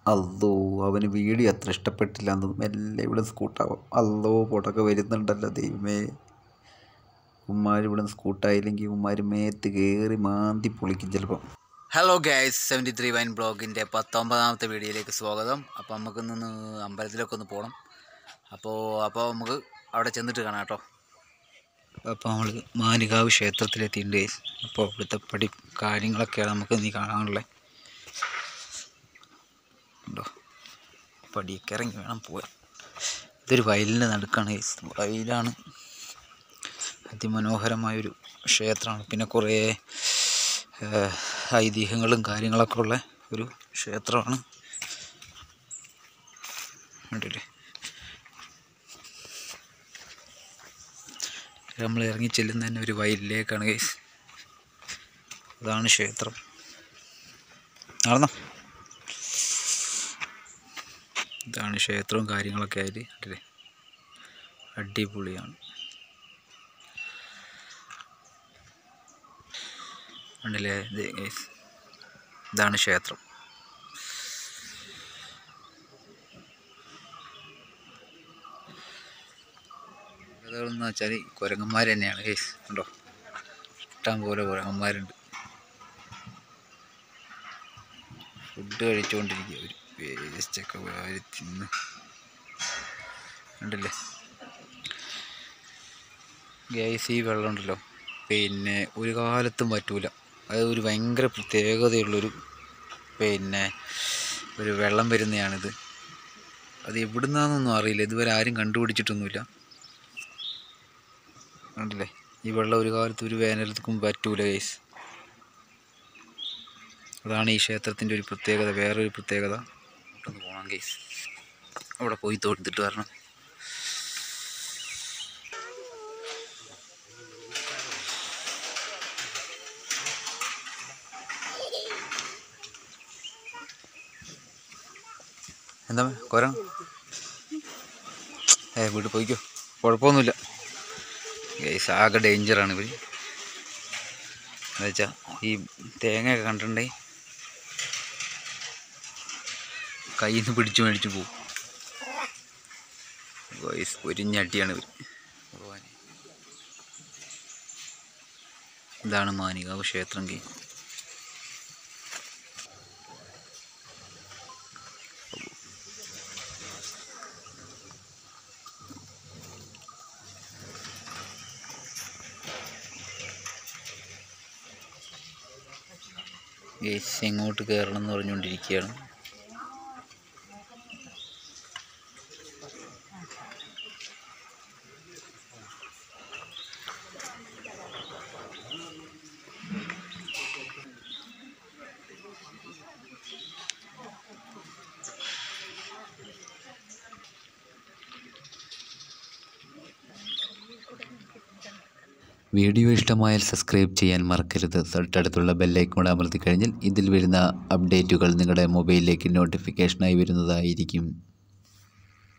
അല്ലോ അവന് വീഡിയോ അത്ര ഇഷ്ടപ്പെട്ടില്ല എന്ന് മെല്ലെ ഇവിടെ സ്കൂട്ടാവാം അല്ലോ പൊടൊക്കെ വരുന്നുണ്ടല്ലോ ദൈവമേ ഉമ്മാർ ഇവിടെ സ്കൂട്ടായില്ലെങ്കിൽ ഉമ്മാർ മേത്ത് കയറി മാന്തി പൊളിക്കും ചിലപ്പം hello guys seventy three wine ബ്ലോഗിൻ്റെ പത്തൊമ്പതാമത്തെ വീഡിയോയിലേക്ക് സ്വാഗതം അപ്പോൾ നമുക്ക് ഇന്ന് അമ്പലത്തിലൊക്കെ ഒന്ന് പോകണം അപ്പോൾ അപ്പോൾ നമുക്ക് അവിടെ ചെന്നിട്ട് കാണാം കേട്ടോ അപ്പോൾ നമ്മൾ മാനികാവ് ക്ഷേത്രത്തിലെത്തിയിട്ടുണ്ട് ഗൈസ് അപ്പോൾ ഇവിടുത്തെ പടി കാര്യങ്ങളൊക്കെയാണ് നമുക്ക് നീ കാണാനുള്ളത് ഉണ്ടോ പടിയൊക്കെ ഇറങ്ങി വേണം പോകാൻ ഇതൊരു വയലിൻ്റെ നടുക്കാണ് ഗൈസ് വയലാണ് അതിമനോഹരമായൊരു ക്ഷേത്രമാണ് പിന്നെ കുറേ ഏഹ്, ഐതിഹ്യങ്ങളും കാര്യങ്ങളൊക്കെ ഉള്ള ഒരു ക്ഷേത്രമാണ് കണ്ടില്ലേ നമ്മൾ ഇറങ്ങി ചെല്ലുന്ന തന്നെ ഒരു വയലിലേക്കാണ് ഗൈസ് അതാണ് ക്ഷേത്രം നടന്നോ ഇതാണ് ക്ഷേത്രവും കാര്യങ്ങളൊക്കെ ആയിട്ട് കണ്ടില്ലേ അടിപൊളിയാണ് ഉണ്ടല്ലേ ഇത് guys. ഇതാണ് ക്ഷേത്രം അതെന്ന് വെച്ചാൽ കുരങ്ങന്മാർ തന്നെയാണ് കേസ് ഉണ്ടോ ഇഷ്ടം പോലെ കുരങ്ങന്മാരുണ്ട് ഫുഡ് കഴിച്ചുകൊണ്ടിരിക്കുക ഒരു വേസ്റ്റൊക്കെ വാരി തിന്ന് ഉണ്ടല്ലേ ഗ്യാസ് ഈ വെള്ളം ഉണ്ടല്ലോ പിന്നെ ഒരു കാലത്തും പറ്റൂല അത് ഒരു ഭയങ്കര പ്രത്യേകതയുള്ളൊരു പിന്നെ ഒരു വെള്ളം വരുന്നതാണിത് അത് എവിടുന്നാന്നൊന്നും അറിയില്ല ഇതുവരെ ആരും കണ്ടുപിടിച്ചിട്ടൊന്നുമില്ല കണ്ടില്ലേ ഈ വെള്ളം ഒരു കാലത്ത് ഒരു വേനലത്തും പറ്റൂല ഗൈസ് അതാണ് ഈ ക്ഷേത്രത്തിൻ്റെ ഒരു പ്രത്യേകത വേറൊരു പ്രത്യേകത ഒന്ന് പോകണം ഗൈസ് അവിടെ പോയി തൊടുത്തിട്ട് വരണം എന്താ കുരം ഏ വീട്ടിൽ പോയിക്കോ കുഴപ്പമൊന്നുമില്ല ഗൈസ് ആകെ ഡേഞ്ചറാണ് ഇവർ എന്നുവെച്ചാൽ ഈ തേങ്ങയൊക്കെ കണ്ടിട്ടുണ്ടെങ്കിൽ കയ്യിൽ നിന്ന് പിടിച്ചു മേടിച്ചു പോകും ഗൈസ് പൊരിഞ്ഞടിയാണ് ഇവർ ഭഗവാനെ ഇതാണ് മാനികാവ് ക്ഷേത്രം കീ ഗൈസ് എങ്ങോട്ട് കയറണം എന്ന് പറഞ്ഞുകൊണ്ടിരിക്കുകയാണ് വീഡിയോ ഇഷ്ടമായാൽ സബ്സ്ക്രൈബ് ചെയ്യാൻ മറക്കരുത് തൊട്ടടുത്തുള്ള ബെല്ലൈക്കൺ കൂടെ അമർത്തി കഴിഞ്ഞാൽ ഇതിൽ വരുന്ന അപ്ഡേറ്റുകൾ നിങ്ങളുടെ മൊബൈലിലേക്ക് നോട്ടിഫിക്കേഷനായി വരുന്നതായിരിക്കും